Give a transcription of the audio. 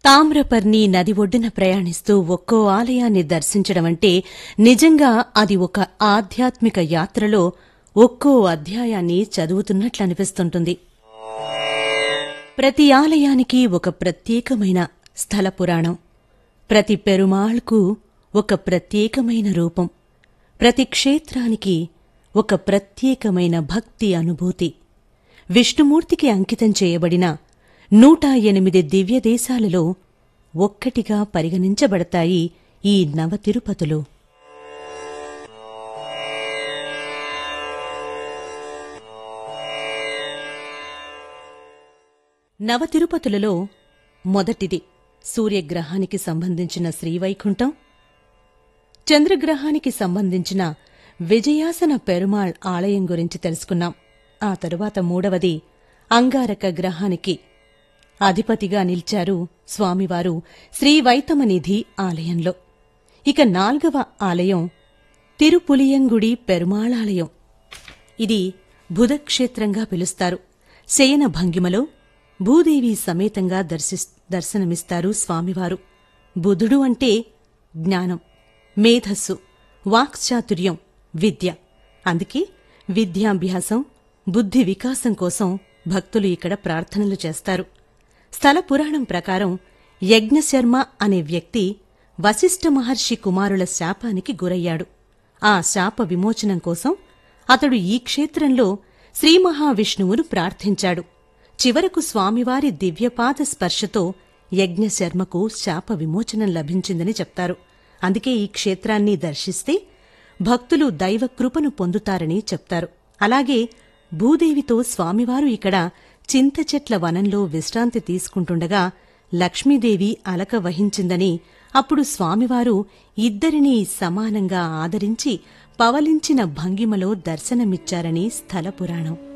తామ్రపర్ణి నది ఒడ్డున ప్రయాణిస్తూ ఒక్కో ఆలయాన్ని దర్శించడమంటే నిజంగా అది ఒక ఆధ్యాత్మిక యాత్రలో ఒక్కో అధ్యాయాన్ని చదువుతున్నట్లనిపిస్తుంటుంది ప్రతి ఆలయానికి ఒక ప్రత్యేకమైన స్థల పురాణం ప్రతి పెరుమాళ్కు ఒక ప్రత్యేకమైన రూపం ప్రతి క్షేత్రానికి ఒక ప్రత్యేకమైన భక్తి అనుభూతి విష్ణుమూర్తికి అంకితం చేయబడిన నూట ఎనిమిది దివ్యదేశాలలో ఒక్కటిగా పరిగణించబడతాయి ఈ నవతిరుపతులు నవతిరుపతులలో మొదటిది సూర్యగ్రహానికి సంబంధించిన శ్రీవైకుంఠం చంద్రగ్రహానికి సంబంధించిన విజయాసన పెరుమాళ్ ఆలయం గురించి తెలుసుకున్నాం ఆ తరువాత మూడవది అంగారక గ్రహానికి అధిపతిగా నిలిచారు స్వామివారు శ్రీవైతమనిధి ఆలయంలో ఇక నాల్గవ ఆలయం తిరుపులియంగుడి పెరుమాళాలయం ఇది బుధక్షేత్రంగా పిలుస్తారు శయన భంగిమలో భూదేవి సమేతంగా దర్శిస్ దర్శనమిస్తారు స్వామివారు బుధుడు అంటే జ్ఞానం మేధస్సు వాక్చాతుర్యం విద్య అందుకే విద్యాభ్యాసం బుద్ధి వికాసం కోసం భక్తులు ఇక్కడ ప్రార్థనలు చేస్తారు స్థల పురాణం ప్రకారం యజ్ఞశర్మ అనే వ్యక్తి వశిష్ఠ మహర్షి కుమారుల శాపానికి గురయ్యాడు ఆ శాప విమోచనం కోసం అతడు ఈ క్షేత్రంలో శ్రీ మహావిష్ణువును ప్రార్థించాడు చివరకు స్వామివారి దివ్యపాద స్పర్శతో యజ్ఞశర్మకు శాప విమోచనం లభించిందని చెప్తారు అందుకే ఈ క్షేత్రాన్ని దర్శిస్తే భక్తులు దైవకృపను పొందుతారని చెప్తారు అలాగే భూదేవితో స్వామివారు ఇక్కడ చింత చెట్ల వనంలో విశ్రాంతి తీసుకుంటుండగా లక్ష్మీదేవి అలక వహించిందని అప్పుడు స్వామివారు ఇద్దరినీ సమానంగా ఆదరించి పవలించిన భంగిమలో దర్శనమిచ్చారని స్థల పురాణం